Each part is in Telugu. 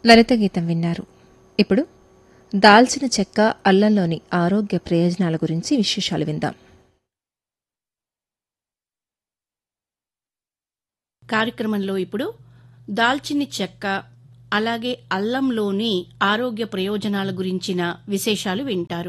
లలిత గీతం విన్నారు ఇప్పుడు దాల్చిన చెక్క అల్లంలోని ఆరోగ్య ప్రయోజనాల గురించి విశేషాలు విందాం కార్యక్రమంలో ఇప్పుడు దాల్చిని చెక్క అలాగే అల్లంలోని ఆరోగ్య ప్రయోజనాల గురించిన విశేషాలు వింటారు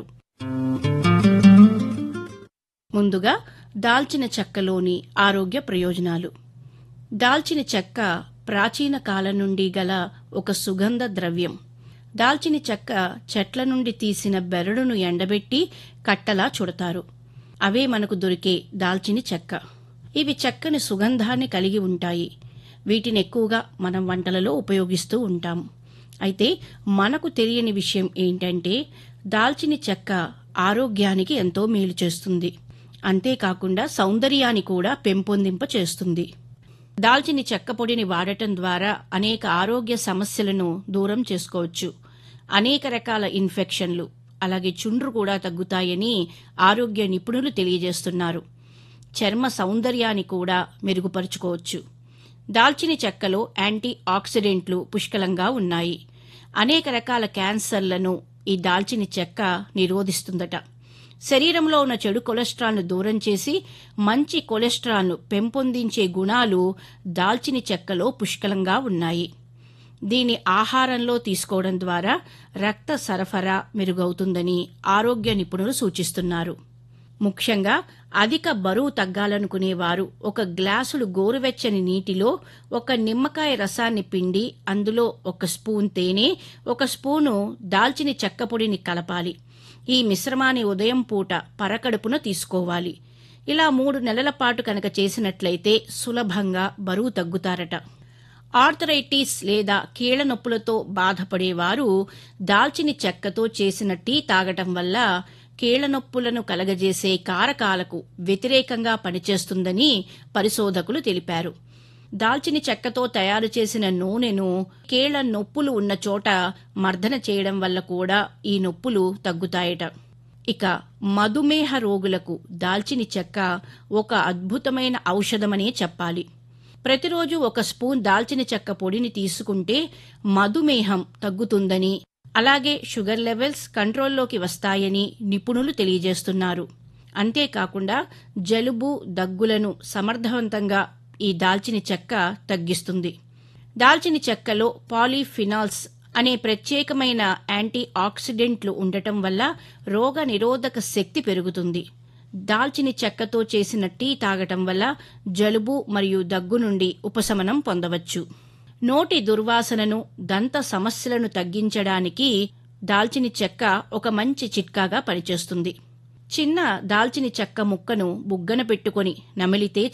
ముందుగా దాల్చిన చెక్కలోని ఆరోగ్య ప్రయోజనాలు దాల్చిన చెక్క ప్రాచీన కాలం నుండి గల ఒక సుగంధ ద్రవ్యం దాల్చిన చెక్క చెట్ల నుండి తీసిన బెరడును ఎండబెట్టి కట్టలా చుడతారు అవే మనకు దొరికే దాల్చిన చెక్క ఇవి చక్కని సుగంధాన్ని కలిగి ఉంటాయి వీటిని ఎక్కువగా మనం వంటలలో ఉపయోగిస్తూ ఉంటాం అయితే మనకు తెలియని విషయం ఏంటంటే దాల్చిన చెక్క ఆరోగ్యానికి ఎంతో మేలు చేస్తుంది అంతేకాకుండా సౌందర్యాన్ని కూడా పెంపొందింప చేస్తుంది దాల్చిన చెక్క పొడిని వాడటం ద్వారా అనేక ఆరోగ్య సమస్యలను దూరం చేసుకోవచ్చు అనేక రకాల ఇన్ఫెక్షన్లు అలాగే చుండ్రు కూడా తగ్గుతాయని ఆరోగ్య నిపుణులు తెలియజేస్తున్నారు చర్మ సౌందర్యాన్ని కూడా మెరుగుపరుచుకోవచ్చు దాల్చిన చెక్కలో యాంటీ ఆక్సిడెంట్లు పుష్కలంగా ఉన్నాయి అనేక రకాల క్యాన్సర్లను ఈ దాల్చిన చెక్క నిరోధిస్తుందట శరీరంలో ఉన్న చెడు కొలెస్ట్రాల్ను దూరం చేసి మంచి కొలెస్ట్రాల్ను పెంపొందించే గుణాలు దాల్చిన చెక్కలో పుష్కలంగా ఉన్నాయి దీని ఆహారంలో తీసుకోవడం ద్వారా రక్త సరఫరా మెరుగవుతుందని ఆరోగ్య నిపుణులు సూచిస్తున్నారు ముఖ్యంగా అధిక బరువు తగ్గాలనుకునేవారు ఒక గ్లాసుడు గోరువెచ్చని నీటిలో ఒక నిమ్మకాయ రసాన్ని పిండి అందులో ఒక స్పూన్ తేనె ఒక స్పూను దాల్చిన చెక్క పొడిని కలపాలి ఈ మిశ్రమాన్ని ఉదయం పూట పరకడుపున తీసుకోవాలి ఇలా మూడు నెలల పాటు కనుక చేసినట్లయితే సులభంగా బరువు తగ్గుతారట ఆర్థరైటిస్ లేదా కీళ్ల నొప్పులతో బాధపడేవారు దాల్చిన చెక్కతో చేసిన టీ తాగటం వల్ల కీళ్ల నొప్పులను కలగజేసే కారకాలకు వ్యతిరేకంగా పనిచేస్తుందని పరిశోధకులు తెలిపారు దాల్చిన చెక్కతో తయారు చేసిన నూనెను కీళ్ల నొప్పులు ఉన్న చోట మర్దన చేయడం వల్ల కూడా ఈ నొప్పులు తగ్గుతాయట ఇక మధుమేహ రోగులకు దాల్చిన చెక్క ఒక అద్భుతమైన ఔషధమనే చెప్పాలి ప్రతిరోజు ఒక స్పూన్ దాల్చిన చెక్క పొడిని తీసుకుంటే మధుమేహం తగ్గుతుందని అలాగే షుగర్ లెవెల్స్ కంట్రోల్లోకి వస్తాయని నిపుణులు తెలియజేస్తున్నారు అంతేకాకుండా జలుబు దగ్గులను సమర్థవంతంగా ఈ దాల్చిన చెక్క తగ్గిస్తుంది దాల్చిన చెక్కలో పాలీఫినాల్స్ అనే ప్రత్యేకమైన యాంటీ ఆక్సిడెంట్లు ఉండటం వల్ల రోగ నిరోధక శక్తి పెరుగుతుంది దాల్చిన చెక్కతో చేసిన టీ తాగటం వల్ల జలుబు మరియు దగ్గు నుండి ఉపశమనం పొందవచ్చు నోటి దుర్వాసనను దంత సమస్యలను తగ్గించడానికి దాల్చిన చెక్క ఒక మంచి చిట్కాగా పనిచేస్తుంది చిన్న దాల్చిన చెక్క ముక్కను బుగ్గన పెట్టుకొని నమిలితే